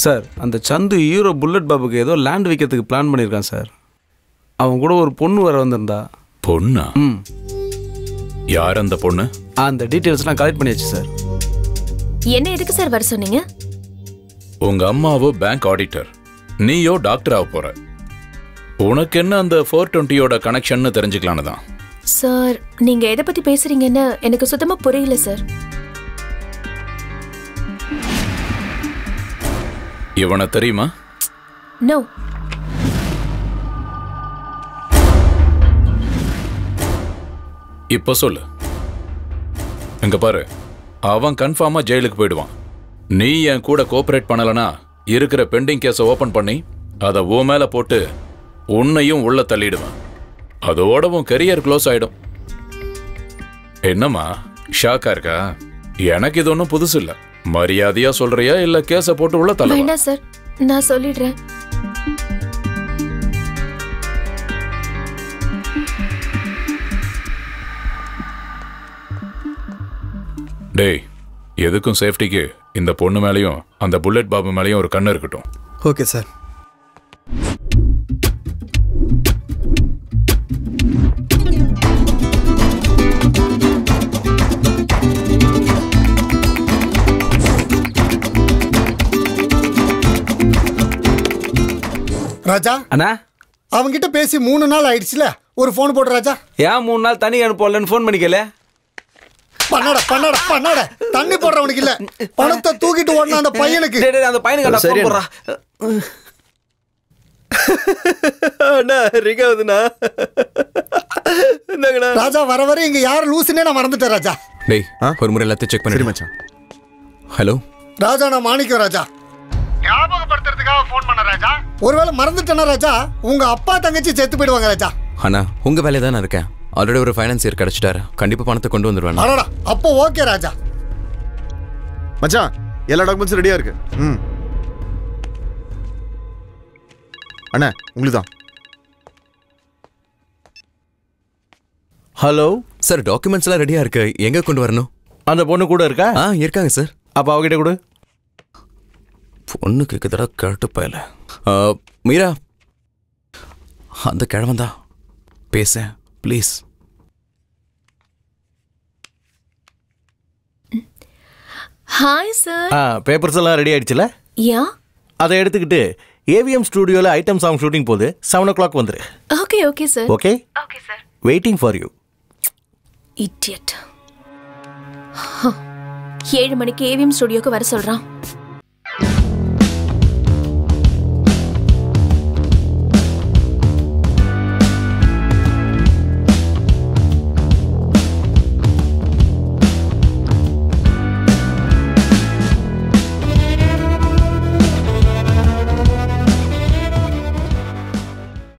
sir அந்த சந்து hero bullet பாபுக்கு ஏதோ லேண்ட் விற்கிறதுக்கு பிளான் பண்ணியிருக்கான் சார் அவன் கூட ஒரு பொண்ணு வர வந்திருந்தா பொண்ணா ம் யார் அந்த பொண்ணு அந்த டீட்டெயில்ஸ்லாம் கலெக்ட் பண்ணியாச்சு சார் என்ன எதுக்கு சார் வர சொன்னீங்க உங்க அம்மாவோ பேங்க் ஆடிட்டர் நீயோ டாக்டர் ஆக போற உனக்கு என்ன அந்த ஃபோர் டுவெண்ட்டியோட கனெக்ஷன் தெரிஞ்சுக்கலான்னு தான் சார் நீங்க எதை பத்தி பேசுறீங்கன்னு எனக்கு சுத்தமா புரியல சார் இவனை தெரியுமா நோ இப்ப சொல்லு இங்க பாரு அவன் கன்ஃபார்மா ஜெயிலுக்கு போயிடுவான் நீ என் கூட கோஆபரேட் பண்ணலனா இருக்கிற பெண்டிங் கேஸை ஓபன் பண்ணி அதை ஓ மேல போட்டு உன்னையும் உள்ள தள்ளிடுவேன் அதோட உன் கெரியர் க்ளோஸ் ஆயிடும் என்னம்மா ஷாக்கா இருக்கா எனக்கு இது ஒன்றும் புதுசு இல்ல மரியாதையா சொல்றியா இல்ல கேஸை போட்டு உள்ள தள்ள வேண்டாம் சார் நான் சொல்லிடுறேன் டேய் எதுக்கும் சேஃப்டிக்கு இந்த பொண்ணு மேலயும் அந்த புல்லட் பாபு மேலயும் ஒரு கண்ணு இருக்கட்டும் ஓகே சார் ராஜா அண்ணா அவன்கிட்ட பேசி மூணு நாள் ஆயிடுச்சுல ஒரு ஃபோன் போடு ராஜா ஏன் மூணு நாள் தண்ணி அனுப்பலன்னு ஃபோன் பண்ணிக்கல பண்ணாட பண்ணாட பண்ணாட தண்ணி போடுறவனுக்கு இல்ல பணத்தை தூக்கிட்டு ஓடின அந்த பையனுக்கு டேய், டேய், அந்த பையனுக்கு சரி, ஃபோன் போடுறா அண்ணா ரிங் ஆகுதுண்ணா இந்தாங்கண்ணா ராஜா வர வர இங்க யார் லூசுனே நான் மறந்துட்டேன் ராஜா டேய் ஒரு முறை எல்லாத்தையும் செக் பண்ணி மச்சான் ஹலோ ராஜா நான் மாணிக்கம் ராஜா ஞாபகப்படுத்துறதுக்காக ஃபோன் பண்ண ராஜா ஒருவேளை மறந்துட்டேனா ராஜா உங்க அப்பா தங்கச்சி செத்து போயிடுவாங்க ராஜா அண்ணா உங்க வேலையை தான் நான் இருக்கேன் ஆல்ரெடி ஒரு ஃபைனான்சியர் கிடைச்சிட்டாரு கண்டிப்பா பணத்தை கொண்டு வந்துருவேன் அடடா அப்போ ஓகே ராஜா மச்சான் எல்லா டாக்குமெண்ட்ஸும் ரெடியா இருக்கு ம் அண்ணா உங்களுக்கு தான் ஹலோ சார் டாக்குமெண்ட்ஸ் எல்லாம் ரெடியா இருக்கு எங்க கொண்டு வரணும் அந்த பொண்ணு கூட இருக்கா ஆ இருக்காங்க சார் அப்ப அவகிட்ட கொடு பொண்ணு கேக்குதடா கரெக்டு பயல மீரா அந்த கிழவன் தான் பேச ப்ளீஸ் ஹாய் சார் ஆ பேப்பர்ஸ் எல்லாம் ரெடி ஆயிடுச்சுல யா அதை எடுத்துக்கிட்டு ஏவிஎம் ஸ்டுடியோல ஐட்டம் சாங் ஷூட்டிங் போது செவன் ஓ கிளாக் வந்துரு okay okay sir okay okay sir waiting for you idiot ஏழு மணிக்கு ஏவிஎம் ஸ்டுடியோக்கு வர சொல்றான்